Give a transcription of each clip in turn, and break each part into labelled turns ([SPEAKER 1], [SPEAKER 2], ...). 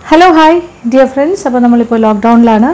[SPEAKER 1] hello hi dear friends അപ്പോൾ നമ്മളിപ്പോൾ ലോക്ക്ഡൗണിലാണ്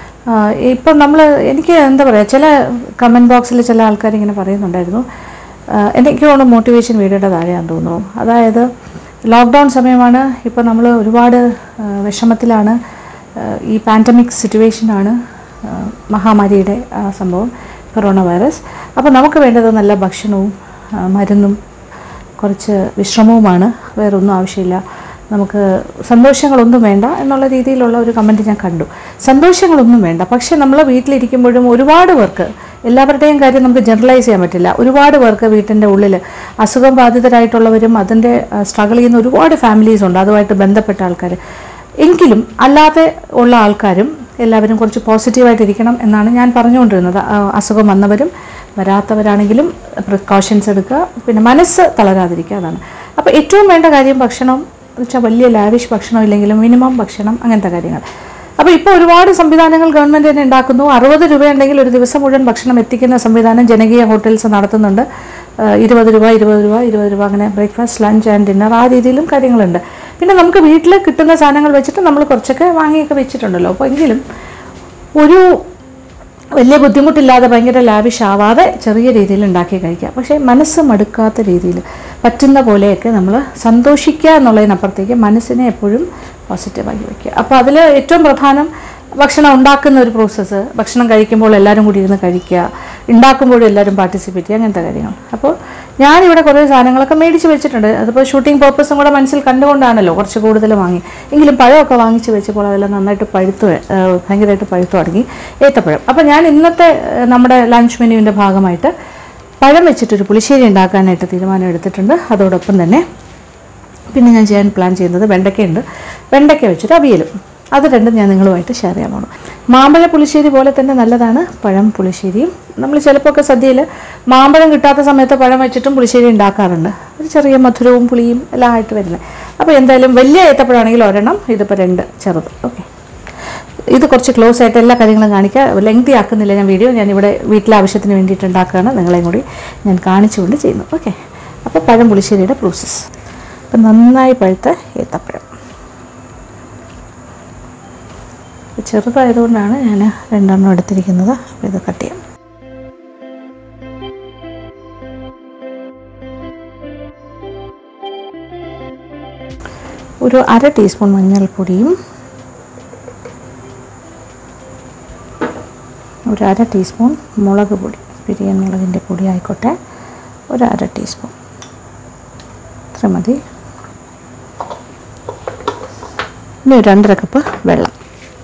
[SPEAKER 1] ഇപ്പം നമ്മൾ എനിക്ക് എന്താ പറയുക ചില കമൻറ്റ് ബോക്സിൽ ചില ആൾക്കാർ ഇങ്ങനെ പറയുന്നുണ്ടായിരുന്നു ആ, എനിക്ക് തോന്നുന്നു മോട്ടിവേഷൻ വീഡിയോയുടെ താഴെയാണെന്ന് തോന്നുന്നു അതായത് ലോക്ക്ഡൗൺ സമയമാണ് ഇപ്പോൾ നമ്മൾ ഒരുപാട് ആ, വിഷമത്തിലാണ് ആ, ഈ പാൻഡമിക് സിറ്റുവേഷനാണ് ആ, മഹാമാരിയുടെ ആ സംഭവം കൊറോണ വൈറസ് അപ്പോൾ നമുക്ക് വേണ്ടത് നല്ല ഭക്ഷണവും ആ, മരുന്നും കുറച്ച് വിശ്രമവുമാണ് വേറെ ഒന്നും ആവശ്യമില്ല നമുക്ക് സന്തോഷങ്ങളൊന്നും വേണ്ട എന്നുള്ള രീതിയിലുള്ള ഒരു കമൻറ്റ് ഞാൻ കണ്ടു സന്തോഷങ്ങളൊന്നും വേണ്ട പക്ഷേ നമ്മൾ വീട്ടിലിരിക്കുമ്പോഴും ഒരുപാട് പേർക്ക് എല്ലാവരുടെയും കാര്യം നമുക്ക് ജനറലൈസ് ചെയ്യാൻ പറ്റില്ല ഒരുപാട് പേർക്ക് വീട്ടിൻ്റെ ഉള്ളിൽ അസുഖം ബാധിതരായിട്ടുള്ളവരും അതിൻ്റെ സ്ട്രഗിൾ ചെയ്യുന്ന ഒരുപാട് ഫാമിലീസ് ഉണ്ട് അതുമായിട്ട് ബന്ധപ്പെട്ട ആൾക്കാർ എങ്കിലും അല്ലാതെ ഉള്ള ആൾക്കാരും എല്ലാവരും കുറച്ച് പോസിറ്റീവായിട്ടിരിക്കണം എന്നാണ് ഞാൻ പറഞ്ഞുകൊണ്ടിരുന്നത് ആ, അസുഖം വന്നവരും വരാത്തവരാണെങ്കിലും പ്രിക്കോഷൻസ് എടുക്കുക പിന്നെ മനസ്സ് തളരാതിരിക്കുക അതാണ് അപ്പോൾ ഏറ്റവും വേണ്ട കാര്യം ഭക്ഷണം എന്ന് വെച്ചാൽ വലിയ ലാവിഷ് ഭക്ഷണം ഇല്ലെങ്കിലും മിനിമം ഭക്ഷണം അങ്ങനത്തെ കാര്യങ്ങൾ അപ്പോൾ ഇപ്പോൾ ഒരുപാട് സംവിധാനങ്ങൾ ഗവൺമെൻറ് തന്നെ ഉണ്ടാക്കുന്നു അറുപത് രൂപയുണ്ടെങ്കിൽ ഒരു ദിവസം മുഴുവൻ ഭക്ഷണം എത്തിക്കുന്ന സംവിധാനം ജനകീയ ഹോട്ടൽസ് നടത്തുന്നുണ്ട് ആ, ഇരുപത് രൂപ ഇരുപത് രൂപ ഇരുപത് രൂപ അങ്ങനെ ബ്രേക്ക്ഫാസ്റ്റ് ലഞ്ച് ആൻഡ് ഡിന്നർ ആ രീതിയിലും കാര്യങ്ങളുണ്ട് പിന്നെ നമുക്ക് വീട്ടിൽ കിട്ടുന്ന സാധനങ്ങൾ വെച്ചിട്ട് നമ്മൾ കുറച്ചൊക്കെ വാങ്ങിയൊക്കെ വെച്ചിട്ടുണ്ടല്ലോ അപ്പോൾ എങ്കിലും ഒരു വലിയ ബുദ്ധിമുട്ടില്ലാതെ ഭയങ്കര ലാവിഷ് ആവാതെ ചെറിയ രീതിയിൽ ഉണ്ടാക്കി കഴിക്കുക പക്ഷേ മനസ്സ് മടുക്കാത്ത രീതിയിൽ പറ്റുന്ന പോലെയൊക്കെ നമ്മൾ സന്തോഷിക്കുക എന്നുള്ളതിനപ്പുറത്തേക്ക് മനസ്സിനെ എപ്പോഴും പോസിറ്റീവാക്കി വയ്ക്കുക അപ്പോൾ അതിൽ ഏറ്റവും പ്രധാനം ഭക്ഷണം ഉണ്ടാക്കുന്ന ഒരു പ്രോസസ്സ് ഭക്ഷണം കഴിക്കുമ്പോൾ എല്ലാവരും കൂടി ഇരുന്ന് കഴിക്കുക ഉണ്ടാക്കുമ്പോഴും എല്ലാവരും പാർട്ടിസിപ്പേറ്റ് ചെയ്യുക അങ്ങനത്തെ കാര്യങ്ങൾ അപ്പോൾ ഞാനിവിടെ കുറേ സാധനങ്ങളൊക്കെ മേടിച്ച് വെച്ചിട്ടുണ്ട് അതിപ്പോൾ ഷൂട്ടിംഗ് പർപ്പസും കൂടെ മനസ്സിൽ കണ്ടുകൊണ്ടാണല്ലോ കുറച്ച് കൂടുതൽ വാങ്ങി എങ്കിലും പഴമൊക്കെ വാങ്ങിച്ച് വെച്ചപ്പോൾ അതെല്ലാം നന്നായിട്ട് പഴുത്ത് വ- ആ, ഭയങ്കരമായിട്ട് പഴുത്തു തുടങ്ങി ഏത്തപ്പഴം അപ്പോൾ ഞാൻ ഇന്നത്തെ ആ, നമ്മുടെ ലഞ്ച് മെനുവിൻ്റെ ഭാഗമായിട്ട് പഴം വെച്ചിട്ടൊരു പുളിശ്ശേരി ഉണ്ടാക്കാനായിട്ട് തീരുമാനം എടുത്തിട്ടുണ്ട് അതോടൊപ്പം തന്നെ പിന്നെ ഞാൻ ചെയ്യാൻ പ്ലാൻ ചെയ്യുന്നത് വെണ്ടയ്ക്കയുണ്ട് വെണ്ടയ്ക്ക വെച്ചിട്ട് അവിയലും അത് രണ്ടും ഞാൻ നിങ്ങളുമായിട്ട് ഷെയർ ചെയ്യാൻ പോകണം മാമ്പഴ പുളിശ്ശേരി പോലെ തന്നെ നല്ലതാണ് പഴം പുളിശ്ശേരിയും നമ്മൾ ചിലപ്പോൾ ഒക്കെ സദ്യയിൽ മാമ്പഴം കിട്ടാത്ത സമയത്ത് പഴം വെച്ചിട്ടും പുളിശ്ശേരി ഉണ്ടാക്കാറുണ്ട് ഒരു ചെറിയ മധുരവും പുളിയും എല്ലാം ആയിട്ട് വരുന്നത് അപ്പോൾ എന്തായാലും വലിയ ഏത്തപ്പഴമാണെങ്കിൽ ഒരെണ്ണം ഇതിപ്പോൾ രണ്ട് ചെറുത് ഓക്കെ ഇത് കുറച്ച് ക്ലോസ് ആയിട്ട് എല്ലാ കാര്യങ്ങളും കാണിക്കുക ലെങ്തി ആക്കുന്നില്ല ഞാൻ വീഡിയോ ഞാൻ ഇവിടെ വീട്ടിലെ ആവശ്യത്തിന് വേണ്ടിയിട്ട് ഉണ്ടാക്കുകയാണ് നിങ്ങളെയും കൂടി ഞാൻ കാണിച്ചുകൊണ്ട് ചെയ്യുന്നു ഓക്കെ അപ്പോൾ പഴം പുളിശ്ശേരിയുടെ പ്രോസസ്സ് അപ്പം നന്നായി പഴുത്ത ഏത്തപ്പഴം ഇത് ചെറുതായതുകൊണ്ടാണ് ഞാൻ രണ്ടെണ്ണം എടുത്തിരിക്കുന്നത് അപ്പോൾ ഇത് കട്ട് ചെയ്യാം ഒരു അര ടീസ്പൂൺ മഞ്ഞൾപ്പൊടിയും ഒരു അര ടീസ്പൂൺ മുളക് പൊടി പിരിയൻ മുളകിൻ്റെ പൊടി ആയിക്കോട്ടെ ഒരു അര ടീസ്പൂൺ ഇത്ര മതി ഇനി ഒരു രണ്ടര കപ്പ് വെള്ളം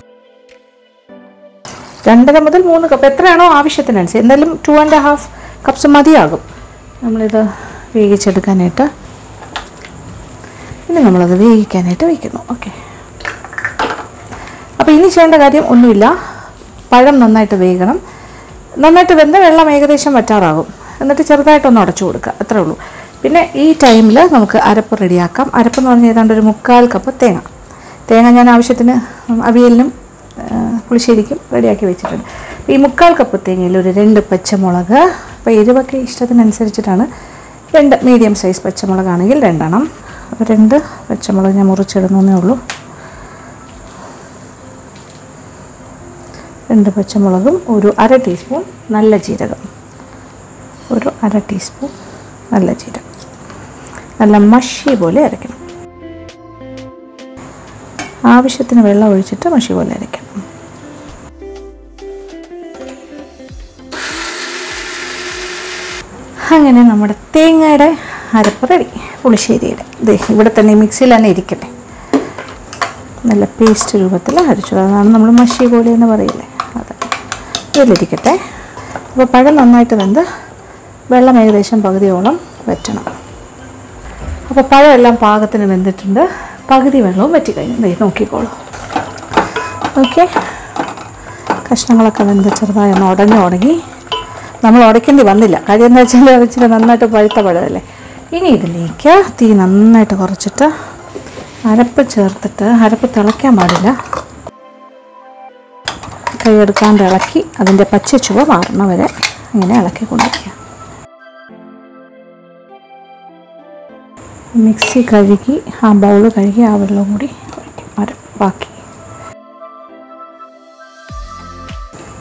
[SPEAKER 1] രണ്ടര മുതൽ മൂന്ന് കപ്പ് എത്രയാണോ ആവശ്യത്തിനനുസരിച്ച് എന്തായാലും ടു ആൻഡ് ഹാഫ് കപ്സ് മതിയാകും നമ്മളിത് വേവിച്ചെടുക്കാനായിട്ട് ഇനി നമ്മളത് വേവിക്കാനായിട്ട് വയ്ക്കുന്നു ഓക്കെ അപ്പോൾ ഇനി ചെയ്യേണ്ട കാര്യം ഒന്നുമില്ല പഴം നന്നായിട്ട് വേകണം നന്നായിട്ട് വെന്ത വെള്ളം ഏകദേശം വറ്റാറാകും എന്നിട്ട് ചെറുതായിട്ടൊന്ന് ഉടച്ചു കൊടുക്കുക അത്രേ ഉള്ളൂ പിന്നെ ഈ ടൈമിൽ നമുക്ക് അരപ്പ് റെഡിയാക്കാം അരപ്പ് എന്ന് പറഞ്ഞാൽ ഏതാണ്ട് ഒരു മുക്കാൽ കപ്പ് തേങ്ങ തേങ്ങ ഞാൻ ആവശ്യത്തിന് അവിയലിനും ആ, പുളിശ്ശേരിക്കും റെഡിയാക്കി വെച്ചിട്ടുണ്ട് ഈ മുക്കാൽ കപ്പ് തേങ്ങയിൽ ഒരു രണ്ട് പച്ചമുളക് അപ്പോൾ എരിവൊക്കെ ഇഷ്ടത്തിനനുസരിച്ചിട്ടാണ് രണ്ട് മീഡിയം സൈസ് പച്ചമുളകാണെങ്കിൽ രണ്ടെണ്ണം അപ്പോൾ രണ്ട് പച്ചമുളക് ഞാൻ മുറിച്ചിടുന്നേ ഉള്ളൂ രണ്ട് പച്ചമുളകും ഒരു അര ടീസ്പൂൺ നല്ല ജീരകം ഒരു അര ടീസ്പൂൺ നല്ല ജീരകം നല്ല മഷി പോലെ അരയ്ക്കണം ആവശ്യത്തിന് വെള്ളം ഒഴിച്ചിട്ട് മഷി പോലെ അരയ്ക്കണം അങ്ങനെ നമ്മുടെ തേങ്ങയുടെ അരപ്പ് റെഡി പുളിശ്ശേരിയുടെ ദേ ഇവിടെ തന്നെ ഈ മിക്സിയിൽ തന്നെ ഇരിക്കട്ടെ നല്ല പേസ്റ്റ് രൂപത്തിൽ അരച്ചു അതാണ് നമ്മൾ മഷി പോലെ എന്ന് പറയില്ലേ അതെ ഇതിലിരിക്കട്ടെ അപ്പോൾ പഴം നന്നായിട്ട് വെന്ത് വെള്ളം ഏകദേശം പകുതിയോളം വറ്റണം അപ്പോൾ പഴം എല്ലാം പാകത്തിന് വെന്തിട്ടുണ്ട് പകുതി വെള്ളവും വറ്റിക്കഴിഞ്ഞു ദേ നോക്കിക്കോളൂ ഓക്കെ കഷ്ണങ്ങളൊക്കെ വെന്ത് ചെറുതായി ഒന്ന് ഉടഞ്ഞു തുടങ്ങി നമ്മൾ ഉടയ്ക്കേണ്ടി വന്നില്ല കാര്യം എന്താ വെച്ചാൽ അത് ഇച്ചിരി നന്നായിട്ട് പഴുത്ത പഴമല്ലേ ഇനി ഇതിലേക്ക് തീ നന്നായിട്ട് കുറച്ചിട്ട് അരപ്പ് ചേർത്തിട്ട് അരപ്പ് തിളയ്ക്കാൻ പാടില്ല കൈയെടുക്കാണ്ട് ഇളക്കി അതിൻ്റെ പച്ച ചുവ മാറണ വരെ ഇങ്ങനെ ഇളക്കി കൊണ്ടിരിക്കുക മിക്സി കഴുകി ആ ബൗൾ കഴുകി ആ വെള്ളം കൂടി ഒഴിക്കും അര പാ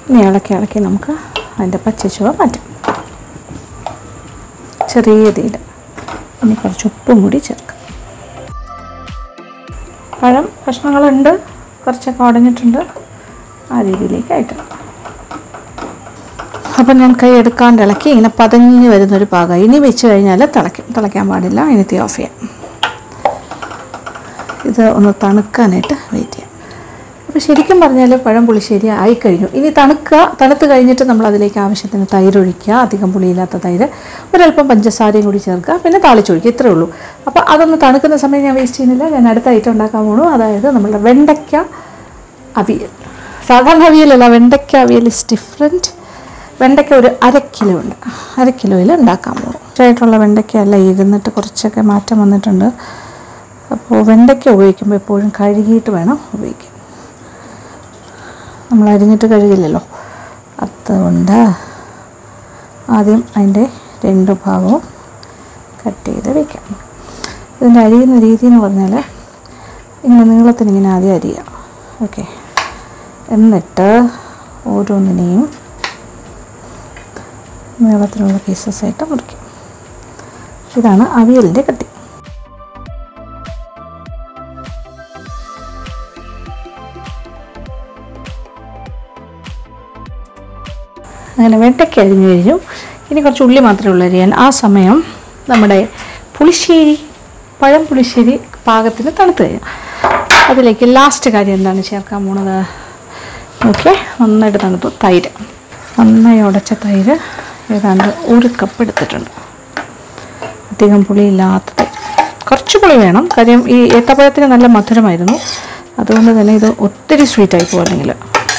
[SPEAKER 1] ഇനി ഇളക്കി ഇളക്കി നമുക്ക് അതിൻ്റെ പച്ചച്ചുവ മാറ്റാം ചെറിയ തീയിൽ ഇനി കുറച്ച് ഉപ്പും കൂടി ചേർക്കാം പഴം കഷ്ണങ്ങളുണ്ട് കുറച്ചൊക്കെ ഉടഞ്ഞിട്ടുണ്ട് ആ രീതിയിലേക്ക് ആയിട്ടുണ്ട് അപ്പം ഞാൻ കൈ എടുക്കാണ്ട് ഇളക്കി ഇങ്ങനെ പതഞ്ഞ് വരുന്നൊരു പാകം ഇനി വെച്ച് കഴിഞ്ഞാൽ തിളയ്ക്കും തിളയ്ക്കാൻ പാടില്ല ഇനി തീ ഓഫ് ചെയ്യാം ഇത് ഒന്ന് തണുക്കാനായിട്ട് വെയിറ്റ് ചെയ്യാം അപ്പോൾ ശരിക്കും പറഞ്ഞാൽ പഴം പുളിശ്ശേരി ആയിക്കഴിഞ്ഞു ഇനി തണുക്കുക തണുത്ത് കഴിഞ്ഞിട്ട് നമ്മൾ അതിലേക്ക് ആവശ്യത്തിന് തൈര് ഒഴിക്കുക അധികം പുളിയില്ലാത്ത തൈര് ഒരല്പം പഞ്ചസാരയും കൂടി ചേർക്കുക പിന്നെ താളിച്ചൊഴിക്കുക ഇത്രയേ ഉള്ളൂ അപ്പോൾ അതൊന്ന് തണുക്കുന്ന സമയം ഞാൻ വേസ്റ്റ് ചെയ്യുന്നില്ല ഞാൻ അടുത്ത ഐറ്റം ഉണ്ടാക്കാൻ പോണു അതായത് നമ്മളുടെ വെണ്ടയ്ക്ക അവിയൽ സാധാരണ അവിയലല്ല വെണ്ടയ്ക്ക അവിയൽ ഇസ് ഡിഫറെൻറ്റ് വെണ്ടയ്ക്ക ഒരു അര കിലോ ഉണ്ട് അര കിലോയിൽ ഉണ്ടാക്കാൻ പോകും ആയിട്ടുള്ള വെണ്ടയ്ക്ക അല്ല ഇരുന്നിട്ട് കുറച്ചൊക്കെ മാറ്റം വന്നിട്ടുണ്ട് അപ്പോൾ വെണ്ടയ്ക്ക ഉപയോഗിക്കുമ്പോൾ എപ്പോഴും കഴുകിയിട്ട് വേണം ഉപയോഗിക്കാൻ നമ്മൾ അരിഞ്ഞിട്ട് കഴുകില്ലല്ലോ അതുകൊണ്ട് ആദ്യം അതിൻ്റെ രണ്ട് ഭാഗവും കട്ട് ചെയ്ത് വയ്ക്കാം ഇതിൻ്റെ അരിയുന്ന രീതി എന്ന് പറഞ്ഞാൽ ഇങ്ങനെ നീളത്തിന് ഇങ്ങനെ ആദ്യം അരിയാം ഓക്കെ എന്നിട്ട് ഓരോന്നിനെയും നീളത്തിലുള്ള പീസസ് ആയിട്ട് മുറിക്കും ഇതാണ് അവിയലിൻ്റെ കട്ടി അങ്ങനെ വെണ്ടയ്ക്ക അരിഞ്ഞു കഴിഞ്ഞു ഇനി കുറച്ച് ഉള്ളി മാത്രമേ ഉള്ളൂ അരിയാൻ ആ സമയം നമ്മുടെ പുളിശ്ശേരി പഴം പുളിശ്ശേരി പാകത്തിന് തണുത്ത് കഴിഞ്ഞു അതിലേക്ക് ലാസ്റ്റ് കാര്യം എന്താണ് ചേർക്കാൻ പോണത് ഓക്കെ നന്നായിട്ട് തണുത്തു തൈര് നന്നായി ഉടച്ച തൈര് ഏതാണ്ട് ഒരു കപ്പ് എടുത്തിട്ടുണ്ട് അധികം പുളിയില്ലാത്ത തൈര് കുറച്ച് പുളി വേണം കാര്യം ഈ ഏത്തപ്പഴത്തിന് നല്ല മധുരമായിരുന്നു അതുകൊണ്ട് തന്നെ ഇത് ഒത്തിരി സ്വീറ്റായി പോകുമെങ്കിൽ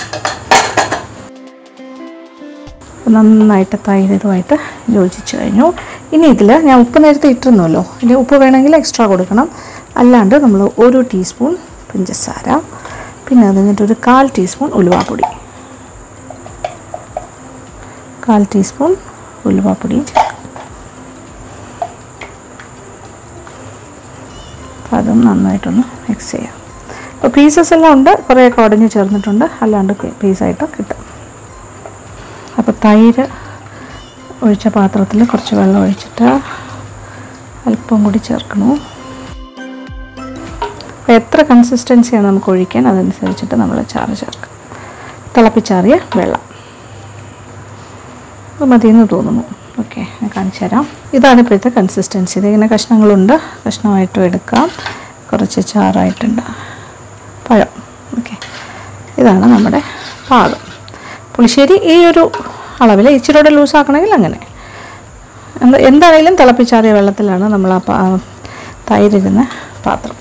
[SPEAKER 1] നന്നായിട്ട് തൈര് ഇതുമായിട്ട് യോജിച്ച് കഴിഞ്ഞു ഇനി ഇതിൽ ഞാൻ ഉപ്പ് നേരത്തെ ഇട്ടിരുന്നല്ലോ ഇനി ഉപ്പ് വേണമെങ്കിൽ എക്സ്ട്രാ കൊടുക്കണം അല്ലാണ്ട് നമ്മൾ ഒരു ടീസ്പൂൺ പഞ്ചസാര പിന്നെ അത് കഴിഞ്ഞിട്ട് ഒരു കാൽ ടീസ്പൂൺ ഉലുവാപ്പൊടി കാൽ ടീസ്പൂൺ ഉലുവാപ്പൊടിയും ചേർക്കാം അപ്പോൾ അതും നന്നായിട്ടൊന്ന് മിക്സ് ചെയ്യാം അപ്പോൾ പീസസ് എല്ലാം ഉണ്ട് കുറേയൊക്കെ ഉടഞ്ഞ് ചേർന്നിട്ടുണ്ട് അല്ലാണ്ട് പീസായിട്ട് കിട്ടും അപ്പോൾ തൈര് ഒഴിച്ച പാത്രത്തിൽ കുറച്ച് വെള്ളം ഒഴിച്ചിട്ട് അല്പം കൂടി ചേർക്കണു അപ്പോൾ എത്ര കൺസിസ്റ്റൻസിയാണ് നമുക്ക് ഒഴിക്കാൻ അതനുസരിച്ചിട്ട് നമ്മൾ ചാറ് ചേർക്കാം തിളപ്പിച്ചാറിയ വെള്ളം അത് മതിയെന്ന് തോന്നുന്നു ഓക്കെ ഞാൻ കാണിച്ചു തരാം ഇതാണ് ഇപ്പോഴത്തെ കൺസിസ്റ്റൻസി ഇതിങ്ങനെ കഷ്ണങ്ങളുണ്ട് കഷ്ണമായിട്ടും എടുക്കാം കുറച്ച് ചാറായിട്ടുണ്ട് പഴം ഓക്കെ ഇതാണ് നമ്മുടെ പാകം പുളിശ്ശേരി ഈ ഒരു അളവിൽ ഇച്ചിരി കൂടെ ലൂസാക്കണമെങ്കിൽ അങ്ങനെ എന്ത് എന്തായാലും തിളപ്പിച്ചാറിയ വെള്ളത്തിലാണ് നമ്മൾ ആ പാ- തൈരിരുന്ന പാത്രം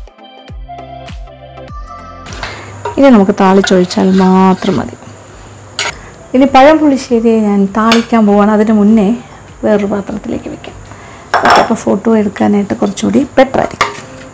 [SPEAKER 1] ഇനി നമുക്ക് താളിച്ചൊഴിച്ചാൽ മാത്രം മതി ഇനി പഴം പുളിശ്ശേരിയെ ഞാൻ താളിക്കാൻ പോവാണ് അതിന് മുന്നേ വേറൊരു പാത്രത്തിലേക്ക് വെക്കാം അപ്പോൾ ഫോട്ടോ എടുക്കാനായിട്ട് കുറച്ചുകൂടി ബെറ്റർ ആയിരിക്കും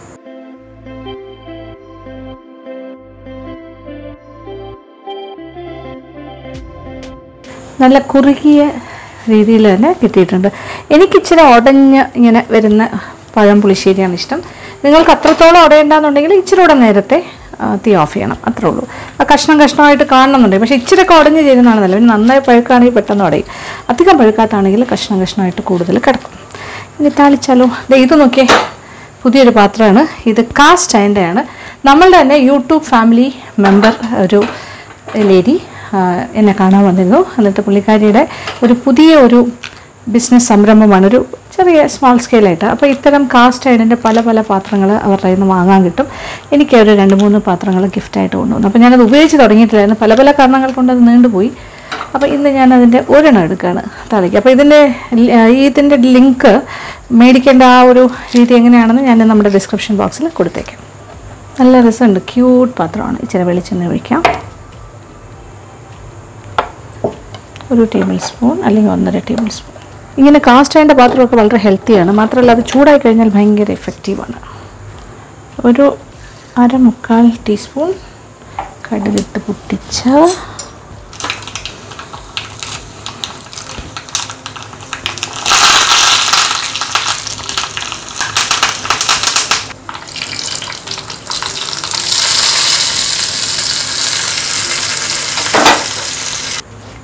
[SPEAKER 1] നല്ല കുറുകിയ രീതിയിൽ തന്നെ കിട്ടിയിട്ടുണ്ട് എനിക്ക് ഇച്ചിരി ഉടഞ്ഞ് ഇങ്ങനെ വരുന്ന പഴം പുളിശ്ശേരിയാണ് ഇഷ്ടം നിങ്ങൾക്ക് അത്രത്തോളം ഉടയണ്ടെന്നുണ്ടെങ്കിൽ ഇച്ചിരി കൂടെ നേരത്തെ ആ, തീ ഓഫ് ചെയ്യണം അത്രേ ഉള്ളൂ ആ കഷ്ണം കഷ്ണമായിട്ട് കാണണമെന്നുണ്ടെങ്കിൽ പക്ഷേ ഇച്ചിരി ഒക്കെ ഉടഞ്ഞ് ചേരുന്നതാണ് നല്ലത് പിന്നെ നന്നായി പഴുക്കുകയാണെങ്കിൽ പെട്ടെന്ന് ഉടയും അധികം പഴുക്കാത്താണെങ്കിൽ കഷ്ണം കഷ്ണമായിട്ട് കൂടുതൽ കിടക്കും ഇനി താളിച്ചാലോ ദേ ഇത് നോക്കിയേ പുതിയൊരു പാത്രമാണ് ഇത് കാസ്റ്റ് അയൻ്റെയാണ് നമ്മളുടെ തന്നെ യൂട്യൂബ് ഫാമിലി മെമ്പർ ഒരു ലേഡി ആ, എന്നെ കാണാൻ വന്നിരുന്നു എന്നിട്ട് പുള്ളിക്കാരിയുടെ ഒരു പുതിയ ഒരു ബിസിനസ് സംരംഭമാണ് ഒരു ചെറിയ സ്മോൾ സ്കെയിലായിട്ട് അപ്പോൾ ഇത്തരം കാസ്റ്റ് അയണിൻ്റെ പല പല പാത്രങ്ങൾ അവരുടെ കയ്യിൽ നിന്ന് വാങ്ങാൻ കിട്ടും എനിക്ക് ഒരു രണ്ട് മൂന്ന് പാത്രങ്ങൾ ഗിഫ്റ്റായിട്ട് കൊണ്ടുവന്നു അപ്പോൾ ഞാനത് ഉപയോഗിച്ച് തുടങ്ങിയിട്ടില്ലായിരുന്നു പല പല കാരണങ്ങൾ കൊണ്ട് അത് നീണ്ടുപോയി അപ്പോൾ ഇന്ന് ഞാൻ അതിൻ്റെ ഒരെണ്ണം എടുക്കുകയാണ് തളിക്കുക അപ്പോൾ ഇതിൻ്റെ ലി- ആ, ഇതിൻ്റെ ലിങ്ക് മേടിക്കേണ്ട ആ ഒരു രീതി എങ്ങനെയാണെന്ന് ഞാൻ നമ്മുടെ ഡിസ്ക്രിപ്ഷൻ ബോക്സിൽ കൊടുത്തേക്കാം നല്ല രസമുണ്ട് ക്യൂട്ട് പാത്രമാണ് ഇച്ചിരി വെളിച്ചെണ്ണ ഒഴിക്കാം ഒരു ടേബിൾ സ്പൂൺ അല്ലെങ്കിൽ ഒന്നര ടേബിൾ സ്പൂൺ ഇങ്ങനെ കാസ്റ്റ് അയൻ്റെ പാത്രമൊക്കെ വളരെ ഹെൽത്തിയാണ് മാത്രമല്ല അത് ചൂടായി കഴിഞ്ഞാൽ ഭയങ്കര എഫക്റ്റീവാണ് ഒരു അര മുക്കാൽ ടീസ്പൂൺ കടുകിട്ട് പൊട്ടിച്ച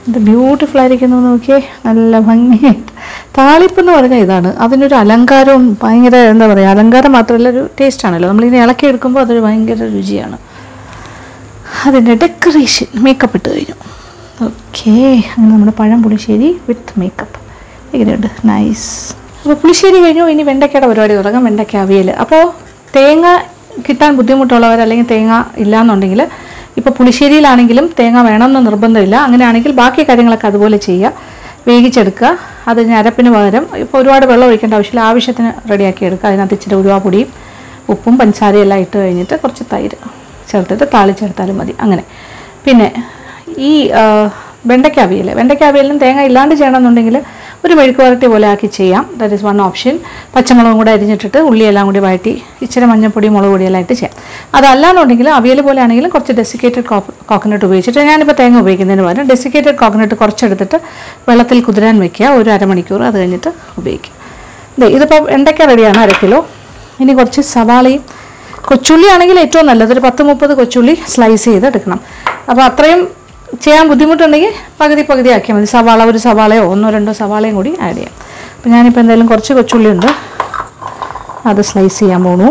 [SPEAKER 1] ഇത് ബ്യൂട്ടിഫുൾ ആയിരിക്കുന്നു നോക്കിയേ നല്ല ഭംഗിയായിട്ട് താളിപ്പ് എന്ന് പറഞ്ഞാൽ ഇതാണ് അതിനൊരു അലങ്കാരവും ഭയങ്കര എന്താ പറയുക അലങ്കാരം മാത്രമല്ല ഒരു ടേസ്റ്റ് ആണല്ലോ നമ്മളിങ്ങനെ ഇളക്കി എടുക്കുമ്പോൾ അതൊരു ഭയങ്കര രുചിയാണ് അതിൻ്റെ ഡെക്കറേഷൻ മേക്കപ്പ് ഇട്ട് കഴിഞ്ഞു ഓക്കെ അങ്ങനെ നമ്മുടെ പഴം പുളിശ്ശേരി വിത്ത് മേക്കപ്പ് എങ്ങനെയുണ്ട് നൈസ് അപ്പോൾ പുളിശ്ശേരി കഴിഞ്ഞു ഇനി വെണ്ടയ്ക്കയുടെ പരിപാടി തുടങ്ങാം വെണ്ടയ്ക്ക അവിയൽ അപ്പോൾ തേങ്ങ കിട്ടാൻ ബുദ്ധിമുട്ടുള്ളവർ അല്ലെങ്കിൽ തേങ്ങ ഇല്ലാന്നുണ്ടെങ്കിൽ ഇപ്പോൾ പുളിശ്ശേരിയിലാണെങ്കിലും തേങ്ങ വേണമെന്ന് നിർബന്ധമില്ല അങ്ങനെയാണെങ്കിൽ ബാക്കി കാര്യങ്ങളൊക്കെ അതുപോലെ ചെയ്യുക വേവിച്ചെടുക്കുക അത് ഇനി അരപ്പിന് പകരം ഇപ്പോൾ ഒരുപാട് വെള്ളം ഒഴിക്കേണ്ട ആവശ്യമില്ല ആവശ്യത്തിന് റെഡിയാക്കി എടുക്കുക അതിനകത്ത് ഇച്ചിരി ഉരുവാപ്പൊടിയും ഉപ്പും പഞ്ചസാരയും എല്ലാം ഇട്ട് കഴിഞ്ഞിട്ട് കുറച്ച് തൈര് ചേർത്തിട്ട് താളിച്ചെടുത്താലും മതി അങ്ങനെ പിന്നെ ഈ ആ, വെണ്ടയ്ക്ക അവിയൽ വെണ്ടയ്ക്ക അവിയലിനും തേങ്ങ ഇല്ലാണ്ട് ചെയ്യണമെന്നുണ്ടെങ്കിൽ ഒരു മെഴുക്ക് വരട്ടി പോലെ ആക്കി ചെയ്യാം ദാറ്റ് ഇസ് വൺ ഓപ്ഷൻ പച്ചമുളകും കൂടെ അരിഞ്ഞിട്ടിട്ട് ഉള്ളിയെല്ലാം കൂടി വഴറ്റി ഇച്ചിരി മഞ്ഞപ്പൊടി മുളക് പൊടിയെല്ലാം ഇട്ട് ചെയ്യാം അതല്ലാന്നുണ്ടെങ്കിൽ അവിയൽ പോലെ ആണെങ്കിലും കുറച്ച് ഡെസിക്കേറ്റഡ് കോക്കനട്ട് ഉപയോഗിച്ചിട്ട് ഞാനിപ്പോൾ തേങ്ങ ഉപയോഗിക്കുന്നതിന് പകരം ഡെസിക്കേറ്റഡ് കോക്കനട്ട് കുറച്ചെടുത്തിട്ട് വെള്ളത്തിൽ കുതിരാൻ വെക്കുക ഒരു അരമണിക്കൂർ അത് കഴിഞ്ഞിട്ട് ഉപയോഗിക്കുക ദേ ഇതിപ്പോൾ വെണ്ടയ്ക്ക റെഡിയാണ് അര കിലോ ഇനി കുറച്ച് സവാളയും കൊച്ചുള്ളി ആണെങ്കിൽ ഏറ്റവും നല്ലത് ഒരു പത്ത് മുപ്പത് കൊച്ചുള്ളി സ്ലൈസ് ചെയ്ത് എടുക്കണം അപ്പോൾ അത്രയും ചെയ്യാൻ ബുദ്ധിമുട്ടുണ്ടെങ്കിൽ പകുതി പകുതി ആക്കിയാൽ മതി സവാള ഒരു സവാളയോ ഒന്നോ രണ്ടോ സവാളയും കൂടി ആഡ് ചെയ്യാം അപ്പോൾ ഞാനിപ്പോൾ എന്തായാലും കുറച്ച് കൊച്ചുള്ളി ഉണ്ട് അത് സ്ലൈസ് ചെയ്യാൻ പോണു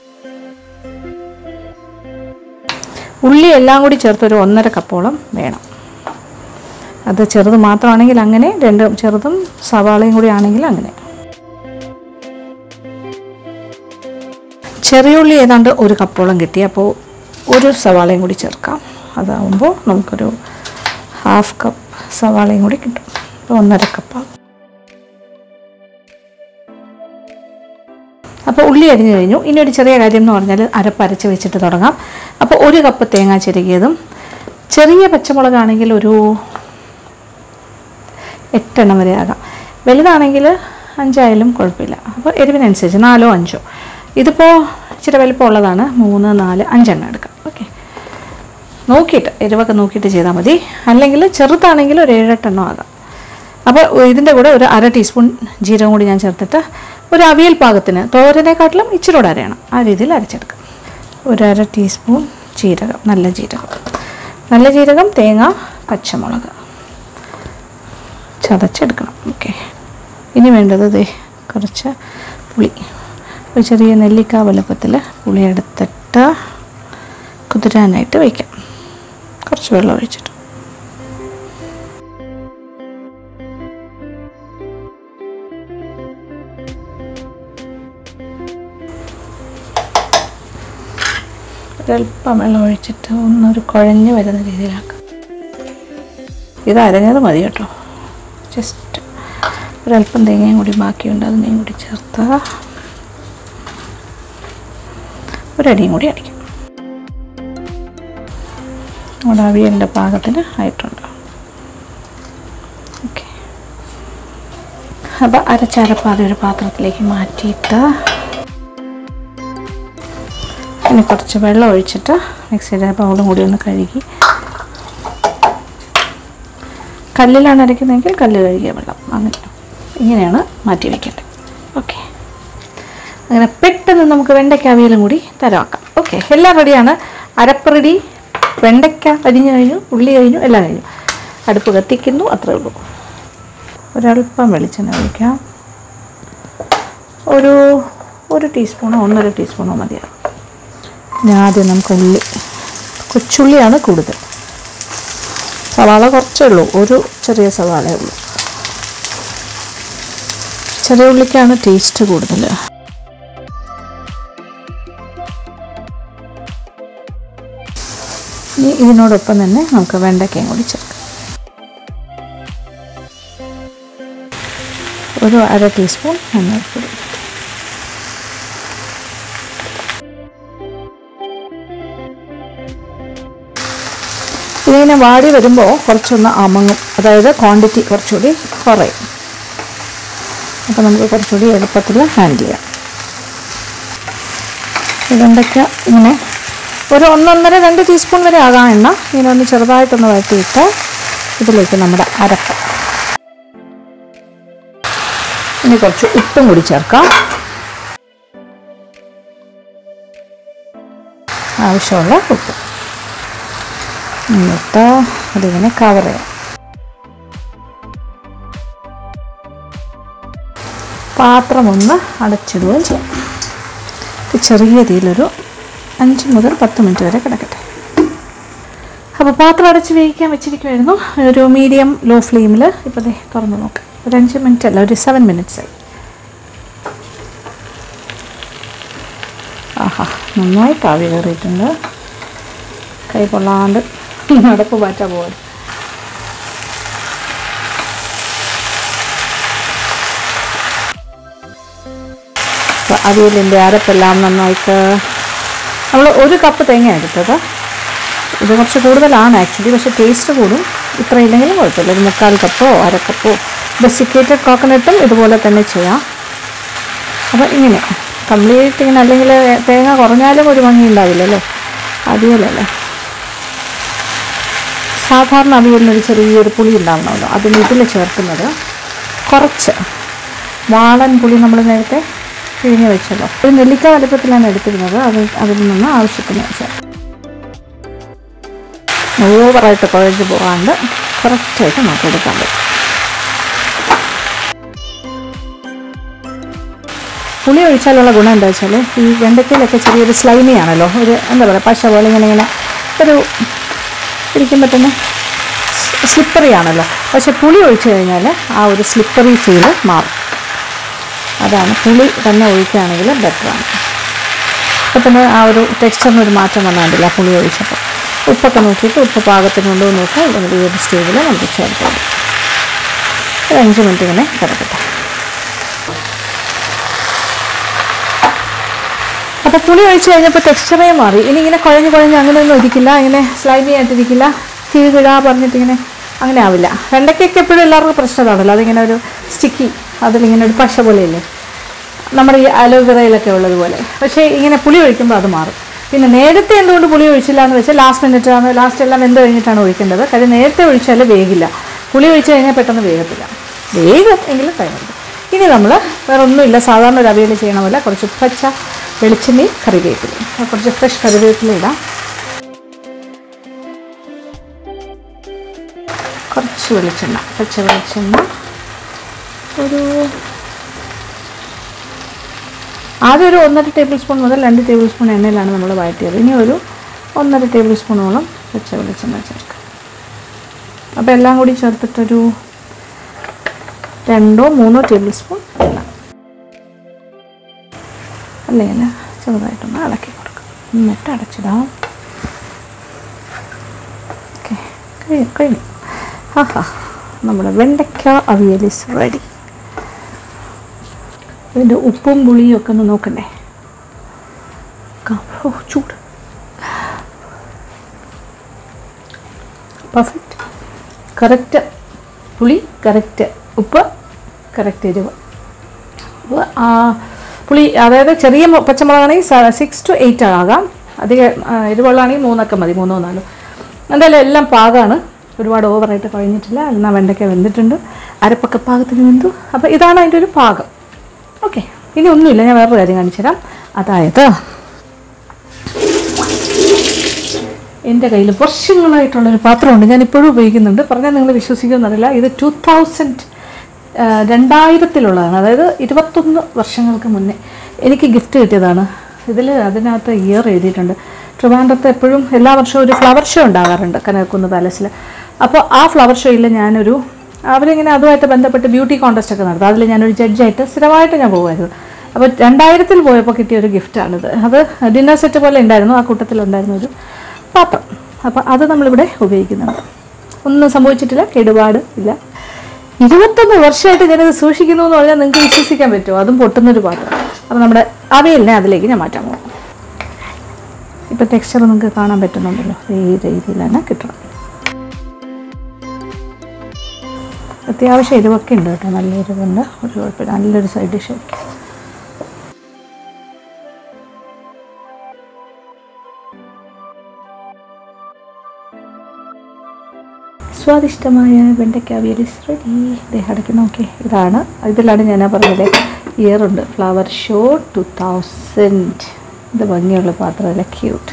[SPEAKER 1] ഉള്ളി എല്ലാം കൂടി ചേർത്ത് ഒരു ഒന്നര കപ്പോളം വേണം അത് ചെറുത് മാത്രമാണെങ്കിൽ അങ്ങനെ രണ്ടും ചെറുതും സവാളയും കൂടി ആണെങ്കിൽ അങ്ങനെ ചെറിയ ഉള്ളി ഏതാണ്ട് ഒരു കപ്പോളം കിട്ടി അപ്പോൾ ഒരു സവാളയും കൂടി ചേർക്കാം അതാവുമ്പോൾ നമുക്കൊരു ഹാഫ് കപ്പ് സവാളയും കൂടി കിട്ടും അപ്പോൾ ഒന്നര കപ്പാകും അപ്പോൾ ഉള്ളി അരിഞ്ഞു കഴിഞ്ഞു ഇനി ഒരു ചെറിയ കാര്യം എന്ന് പറഞ്ഞാൽ അരപ്പരച്ച് വെച്ചിട്ട് തുടങ്ങാം അപ്പോൾ ഒരു കപ്പ് തേങ്ങ ചിരകിയതും ചെറിയ പച്ചമുളകാണെങ്കിൽ ഒരു എട്ടെണ്ണം വരെ ആകാം വലുതാണെങ്കിൽ അഞ്ചായാലും കുഴപ്പമില്ല അപ്പോൾ എരിവിനനുസരിച്ച് നാലോ അഞ്ചോ ഇതിപ്പോൾ ഇച്ചിരി വലിപ്പമുള്ളതാണ് മൂന്ന് നാല് അഞ്ചെണ്ണം എടുക്കാം ഓക്കെ നോക്കിയിട്ട് എരിവൊക്കെ നോക്കിയിട്ട് ചെയ്താൽ മതി അല്ലെങ്കിൽ ചെറുതാണെങ്കിൽ ഒരു ഏഴെട്ടെണ്ണം ആകാം അപ്പോൾ ഇതിൻ്റെ കൂടെ ഒരു അര ടീസ്പൂൺ ജീരകം കൂടി ഞാൻ ചേർത്തിട്ട് ഒരു അവിയൽ പാകത്തിന് തോരനെക്കാട്ടിലും ഇച്ചിരി കൂടെ അരയണം ആ രീതിയിൽ അരച്ചെടുക്കാം ഒരു അര ടീസ്പൂൺ ജീരകം നല്ല ജീരകം നല്ല ജീരകം തേങ്ങ പച്ചമുളക് ചതച്ചെടുക്കണം ഓക്കെ ഇനി വേണ്ടത് ദേ കുറച്ച് പുളി ഒരു ചെറിയ നെല്ലിക്ക വലുപ്പത്തിൽ പുളി എടുത്തിട്ട് കുതിരാനായിട്ട് വയ്ക്കാം കുറച്ച് വെള്ളം ഒഴിച്ചിട്ട് ഒരല്പം വെള്ളം ഒഴിച്ചിട്ട് ഒന്നൊരു കുഴഞ്ഞ് വരുന്ന രീതിയിലാക്കാം ഇത് അരഞ്ഞത് മതി കേട്ടോ ജസ്റ്റ് ഒരല്പം തേങ്ങയും കൂടി ബാക്കിയുണ്ട് അതിനെയും കൂടി ചേർത്ത് ഒരടിയും കൂടി അടിക്കാം നമ്മുടെ അവിയലിൻ്റെ പാകത്തിന് ആയിട്ടുണ്ട് ഓക്കെ അപ്പോൾ അരച്ചരപ്പാതെ ഒരു പാത്രത്തിലേക്ക് മാറ്റിയിട്ട് ഇനി കുറച്ച് വെള്ളം ഒഴിച്ചിട്ട് മിക്സിയുടെ ബൗളും കൂടി ഒന്ന് കഴുകി കല്ലിലാണ് അരയ്ക്കുന്നതെങ്കിൽ കല്ല് കഴുകിയ വെള്ളം അങ്ങനെ ഇങ്ങനെയാണ് മാറ്റി വയ്ക്കേണ്ടത് ഓക്കെ അങ്ങനെ പെട്ടെന്ന് നമുക്ക് വെണ്ടയ്ക്ക അവിയലും കൂടി തരവാക്കാം ഓക്കെ എല്ലാം റെഡിയാണ് അരപ്പ് റെഡി വെണ്ടയ്ക്ക അരിഞ്ഞു കഴിഞ്ഞു ഉള്ളി കഴിഞ്ഞു എല്ലാം കഴിഞ്ഞു അടുപ്പ് കത്തിക്കുന്നു അത്രേ ഉള്ളൂ ഒരല്പം വെളിച്ചെണ്ണ ഒഴിക്കാം ഒരു ഒരു ടീസ്പൂണോ ഒന്നര ടീസ്പൂണോ മതിയാകും ഇനി ആദ്യം നമുക്ക് ഉള്ളി കൊച്ചുള്ളിയാണ് കൂടുതൽ സവാള കുറച്ചേ ഉള്ളൂ ഒരു ചെറിയ സവാളയേ ഉള്ളൂ ചെറിയ ഉള്ളിക്കാണ് ടേസ്റ്റ് കൂടുതൽ ഇനി ഇതിനോടൊപ്പം തന്നെ നമുക്ക് വെണ്ടയ്ക്കയും കൂടി ചേർക്കാം ഒരു അര ടീസ്പൂൺ മഞ്ഞൾപ്പൊടി ഇതിങ്ങനെ വാടി വരുമ്പോൾ കുറച്ചൊന്ന് അമങ്ങും അതായത് ക്വാണ്ടിറ്റി കുറച്ചുകൂടി കുറയും അപ്പോൾ നമുക്ക് കുറച്ചുകൂടി എളുപ്പത്തിൽ ഹാൻഡിൽ ചെയ്യാം ഇതെന്തൊക്കെ ഇങ്ങനെ ഒരു ഒന്നൊന്നര രണ്ട് ടീസ്പൂൺ വരെ ആകാം എണ്ണ ഇങ്ങനെ ഒന്ന് ചെറുതായിട്ടൊന്ന് വഴറ്റിയിട്ട് ഇതിലേക്ക് നമ്മുടെ അരപ്പ് ഇനി കുറച്ച് ഉപ്പും കൂടി ചേർക്കാം ആവശ്യമുള്ള ഉപ്പ് എന്നിട്ട് അതിങ്ങനെ കവർ ചെയ്യാം പാത്രം ഒന്ന് അടച്ചിടുകയും ചെയ്യാം ഇത് ചെറിയ തീയിലൊരു അഞ്ച് മുതൽ പത്ത് മിനിറ്റ് വരെ കിടക്കട്ടെ അപ്പോൾ പാത്രം അടച്ച് വേവിക്കാൻ വെച്ചിരിക്കുമായിരുന്നു ഒരു മീഡിയം ലോ ഫ്ലെയിമിൽ ഇപ്പോൾ ദേ തുറന്ന് നോക്കാം ഒരു അഞ്ച് മിനിറ്റ് അല്ല ഒരു സെവൻ മിനിറ്റ്സ് ആയി ആഹാ നന്നായിട്ട് ആവി കയറിയിട്ടുണ്ട് കൈ കൊള്ളാണ്ട് നടപ്പ് മാറ്റാൻ പോകാൻ അവിയലിൻ്റെ അരപ്പെല്ലാം നന്നായിട്ട് നമ്മൾ ഒരു കപ്പ് തേങ്ങ എടുത്തത് ഇത് കുറച്ച് കൂടുതലാണ് ആക്ച്വലി പക്ഷേ ടേസ്റ്റ് കൂടും ഇത്ര ഇല്ലെങ്കിലും കുഴപ്പമില്ല ഒരു മുക്കാൽ കപ്പോ അര കപ്പോ ഡെസിക്കേറ്റഡ് കോക്കനട്ടും ഇതുപോലെ തന്നെ ചെയ്യാം അപ്പോൾ ഇങ്ങനെ കംപ്ലീറ്റ് ഇങ്ങനെ അല്ലെങ്കിൽ തേങ്ങ കുറഞ്ഞാലും ഒരു ഭംഗി ഉണ്ടാവില്ലല്ലോ അവിയലല്ലേ സാധാരണ അവിയലിനൊരു ചെറിയൊരു പുളി ഉണ്ടാവണമല്ലോ അതിന് ഇതിൽ ചേർക്കുന്നത് കുറച്ച് വാളൻ പുളി നമ്മൾ നേരത്തെ പിഴിഞ്ഞ് വെച്ചല്ലോ ഒരു നെല്ലിക്ക വലുപ്പത്തിലാണ് എടുത്തിരുന്നത് അത് അതിൽ നിന്ന് ആവശ്യത്തിന് വെച്ചാൽ ഓവറായിട്ട് കുഴച്ച് പോകാണ്ട് കറക്റ്റായിട്ട് നമുക്ക് എടുക്കാൻ പറ്റും പുളി ഒഴിച്ചാലുള്ള ഗുണം എന്താ വെച്ചാൽ ഈ വെണ്ടയ്ക്കയിലൊക്കെ ചെറിയൊരു സ്ലൈമി ആണല്ലോ ഒരു എന്താ പറയുക പശ പോലെ ഇങ്ങനെ ഇങ്ങനെ ഒരു ഇരിക്കുമ്പോൾ തന്നെ സ്ലിപ്പറി ആണല്ലോ പക്ഷെ പുളി ഒഴിച്ചു കഴിഞ്ഞാൽ ആ ഒരു സ്ലിപ്പറി ഫീല് മാറും അതാണ് പുളി തന്നെ ഒഴിക്കുകയാണെങ്കിൽ ബെറ്ററാണ് അപ്പോൾ തന്നെ ആ ഒരു ടെക്സ്ചറിന് ഒരു മാറ്റം വന്നാണ്ടില്ല പുളി ഒഴിച്ചപ്പോൾ ഉപ്പൊക്കെ നോക്കിയിട്ട് ഉപ്പ് പാകത്തിനുണ്ടോ എന്ന് നോക്കാം അല്ലെങ്കിൽ ഈ ഒരു സ്റ്റേജിൽ നമുക്ക് ചേർത്ത് കൊടുക്കാം ഒരു അഞ്ച് മിനിറ്റ് ഇങ്ങനെ കിടക്കട്ടെ അപ്പോൾ പുളി ഒഴിച്ച് കഴിഞ്ഞപ്പോൾ ടെക്സ്ചറേ മാറി ഇനി ഇങ്ങനെ കുഴഞ്ഞ് കുഴഞ്ഞ് അങ്ങനെയൊന്നും ഇരിക്കില്ല ഇങ്ങനെ സ്ലൈമി ആയിട്ടിരിക്കില്ല കിഴി കിഴ പറഞ്ഞിട്ട് ഇങ്ങനെ അങ്ങനെ ആവില്ല വെണ്ടയ്ക്കൊക്കെ എപ്പോഴും എല്ലാവർക്കും പ്രശ്നമാണല്ലോ അതിങ്ങനെ ഒരു സ്റ്റിക്കി അതിലിങ്ങനെ ഒരു പശ പോലെയല്ലേ നമ്മുടെ ഈ അലോവെറയിലൊക്കെ ഉള്ളതുപോലെ പക്ഷേ ഇങ്ങനെ പുളി ഒഴിക്കുമ്പോൾ അത് മാറും പിന്നെ നേരത്തെ എന്തുകൊണ്ട് പുളി ഒഴിച്ചില്ല എന്ന് വെച്ചാൽ ലാസ്റ്റ് മിനിറ്റ് ആണ് ലാസ്റ്റ് എല്ലാം വെന്ത് കഴിഞ്ഞിട്ടാണ് ഒഴിക്കേണ്ടത് കാര്യം നേരത്തെ ഒഴിച്ചാൽ വേഗില്ല പുളി ഒഴിച്ച് കഴിഞ്ഞാൽ പെട്ടെന്ന് വേഗത്തില്ല വേഗം എങ്കിലും ടൈം എടുക്കും ഇനി നമ്മൾ വേറെ ഒന്നുമില്ല സാധാരണ ഒരു അവിയൽ ചെയ്യണ പോലെ കുറച്ച് പച്ച വെളിച്ചെണ്ണയും കറിവേപ്പിലയും കുറച്ച് ഫ്രഷ് കറിവേപ്പില ഇടാം കുറച്ച് വെളിച്ചെണ്ണ പച്ച വെളിച്ചെണ്ണ ഒരു ആദ്യം ഒരു ഒന്നര ടേബിൾ സ്പൂൺ മുതൽ രണ്ട് ടേബിൾ സ്പൂൺ എണ്ണയിലാണ് നമ്മൾ വഴറ്റിയത് ഇനി ഒരു ഒന്നര ടേബിൾ സ്പൂണോളം പച്ച വെളിച്ചെണ്ണ ചേർക്കാം അപ്പോൾ എല്ലാം കൂടി ചേർത്തിട്ടൊരു രണ്ടോ മൂന്നോ ടേബിൾ സ്പൂൺ എണ്ണ അല്ലെങ്കിൽ ചെറുതായിട്ടൊന്ന് ഇളക്കി കൊടുക്കാം എന്നിട്ട് അടച്ചിടാം ഓക്കെ കഴിഞ്ഞു കഴിഞ്ഞു ഹാ ഹാ നമ്മുടെ വെണ്ടയ്ക്ക അവിയൽ ഇസ് റെഡി ഇതിൻ്റെ ഉപ്പും പുളിയും ഒക്കെ ഒന്ന് നോക്കണ്ടേ ക- ഓ ചൂട് പെർഫെക്റ്റ് കറക്റ്റ് പുളി കറക്റ്റ് ഉപ്പ് കറക്റ്റ് എരിവ് അപ്പോൾ ആ പുളി അതായത് ചെറിയ മു- പച്ചമുളകാണെങ്കിൽ സിക്സ് ടു എയ്റ്റ് ആകാം അധികം ആ, എരിവുള്ളതാണെങ്കിൽ മൂന്നൊക്കെ മതി മൂന്നോ നാലോ എന്തായാലും എല്ലാം പാകമാണ് ഒരുപാട് ഓവറായിട്ട് കഴിഞ്ഞിട്ടില്ല എന്നാൽ വെണ്ടയ്ക്ക വെന്തിട്ടുണ്ട് അരപ്പൊക്കെ പാകത്തിന് വെന്തു അപ്പോൾ ഇതാണ് അതിൻ്റെ ഒരു പാകം ഓക്കെ ഇനി ഒന്നുമില്ല ഞാൻ വേറൊരു കാര്യം കാണിച്ചു തരാം അതായത് എൻ്റെ കയ്യിൽ വർഷങ്ങളായിട്ടുള്ളൊരു പാത്രമുണ്ട് ഞാൻ ഇപ്പോഴും ഉപയോഗിക്കുന്നുണ്ട് പറഞ്ഞാൽ നിങ്ങൾ വിശ്വസിക്കുമെന്നറിയില്ല ഇത് ടു തൗസൻഡ് രണ്ടായിരത്തിലുള്ളതാണ് അതായത് ഇരുപത്തൊന്ന് വർഷങ്ങൾക്ക് മുന്നേ എനിക്ക് ഗിഫ്റ്റ് കിട്ടിയതാണ് ഇതിൽ അതിനകത്ത് ഇയർ എഴുതിയിട്ടുണ്ട് ട്രിവാൻഡ്രത്ത് എപ്പോഴും എല്ലാ വർഷവും ഒരു ഫ്ലവർ ഷോ ഉണ്ടാകാറുണ്ട് കനകക്കുന്ന് പാലസിൽ അപ്പോൾ ആ ഫ്ലവർ ഷോയിൽ ഞാനൊരു അവരിങ്ങനെ അതുമായിട്ട് ബന്ധപ്പെട്ട് ബ്യൂട്ടി കോൺടെസ്റ്റ് ഒക്കെ നടത്തും അതിൽ ഞാനൊരു ജഡ്ജായിട്ട് സ്ഥിരമായിട്ട് ഞാൻ പോകുമായിരുന്നു അപ്പോൾ രണ്ടായിരത്തിൽ പോയപ്പോൾ കിട്ടിയ ഒരു ഗിഫ്റ്റാണിത് അത് ഡിന്നർ സെറ്റ് പോലെ ഉണ്ടായിരുന്നു ആ കൂട്ടത്തിലുണ്ടായിരുന്ന ഒരു പാത്രം അപ്പോൾ അത് നമ്മളിവിടെ ഉപയോഗിക്കുന്നുണ്ട് ഒന്നും സംഭവിച്ചിട്ടില്ല കേടുപാട് ഇല്ല ഇരുപത്തൊന്ന് വർഷമായിട്ട് ഞാനിത് സൂക്ഷിക്കുന്നു എന്ന് പറഞ്ഞാൽ നിങ്ങൾക്ക് വിശ്വസിക്കാൻ പറ്റുമോ അതും പൊട്ടുന്നൊരു പാത്രം അപ്പോൾ നമ്മുടെ അവിയലിനെ അതിലേക്ക് ഞാൻ മാറ്റാൻ പോകും ഇപ്പോൾ ടെക്സ്ചർ നിങ്ങൾക്ക് കാണാൻ പറ്റുന്നുണ്ടല്ലോ ഈ രീതിയിൽ തന്നെ കിട്ടണം അത്യാവശ്യം എരിവൊക്കെ ഉണ്ട് കേട്ടോ നല്ല എരിവുണ്ട് ഒരു കുഴപ്പമില്ല നല്ലൊരു സൈഡ് ഡിഷ് ആയിരിക്കും സ്വാദിഷ്ടമായ വെണ്ടയ്ക്ക അവിയൽ ഇസ് റെഡി ദേ അടക്കി നോക്കി ഇതാണ് ഇതിലാണ് ഞാൻ പറഞ്ഞത് ഇയർ ഉണ്ട് ഫ്ലവർ ഷോ ടു തൗസൻഡ് ഇത് ഭംഗിയുള്ള പാത്രമല്ല ക്യൂട്ട്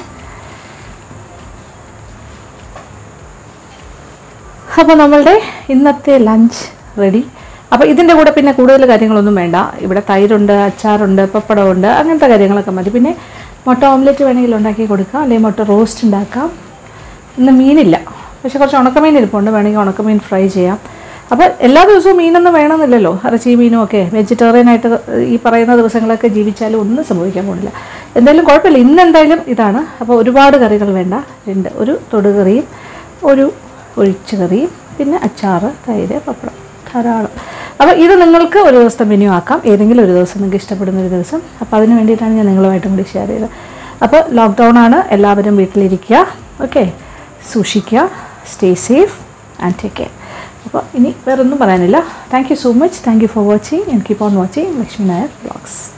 [SPEAKER 1] അപ്പോൾ നമ്മളുടെ ഇന്നത്തെ ലഞ്ച് റെഡി അപ്പോൾ ഇതിൻ്റെ കൂടെ പിന്നെ കൂടുതൽ കാര്യങ്ങളൊന്നും വേണ്ട ഇവിടെ തൈരുണ്ട് അച്ചാറുണ്ട് പപ്പടമുണ്ട് അങ്ങനത്തെ കാര്യങ്ങളൊക്കെ മതി പിന്നെ മുട്ട ഓംലെറ്റ് വേണമെങ്കിൽ ഉണ്ടാക്കി കൊടുക്കാം അല്ലെങ്കിൽ മുട്ട റോസ്റ്റ് ഉണ്ടാക്കാം ഇന്ന് മീനില്ല പക്ഷെ കുറച്ച് ഉണക്കമീൻ ഇരിപ്പുണ്ട് വേണമെങ്കിൽ ഉണക്കമീൻ ഫ്രൈ ചെയ്യാം അപ്പോൾ എല്ലാ ദിവസവും മീനൊന്നും വേണമെന്നില്ലല്ലോ ഇറച്ചി മീനും ഒക്കെ വെജിറ്റേറിയൻ ആയിട്ട് ഈ പറയുന്ന ദിവസങ്ങളൊക്കെ ജീവിച്ചാലും ഒന്നും സംഭവിക്കാൻ പോകുന്നില്ല എന്തായാലും കുഴപ്പമില്ല ഇന്ന് എന്തായാലും ഇതാണ് അപ്പോൾ ഒരുപാട് കറികൾ വേണ്ട രണ്ട് ഒരു തൊടുകറിയും ഒരു ഒഴിച്ചു കറിയും പിന്നെ അച്ചാറ് തൈര് പപ്പടം ധാരാളം അപ്പോൾ ഇത് നിങ്ങൾക്ക് ഒരു ദിവസത്തെ മെനു ആക്കാം ഏതെങ്കിലും ഒരു ദിവസം നിങ്ങൾക്ക് ഇഷ്ടപ്പെടുന്ന ഒരു ദിവസം അപ്പോൾ അതിന് വേണ്ടിയിട്ടാണ് ഞാൻ നിങ്ങളുമായിട്ടും കൂടി ഷെയർ ചെയ്തത് അപ്പോൾ ലോക്ക്ഡൗൺ ആണ് എല്ലാവരും വീട്ടിലിരിക്കുക ഓക്കെ സൂക്ഷിക്കുക stay safe and take care അപ്പോൾ ഇനി വേറൊന്നും പറയാനില്ല thank you so much thank you for watching and keep on watching Lakshmi Nair blogs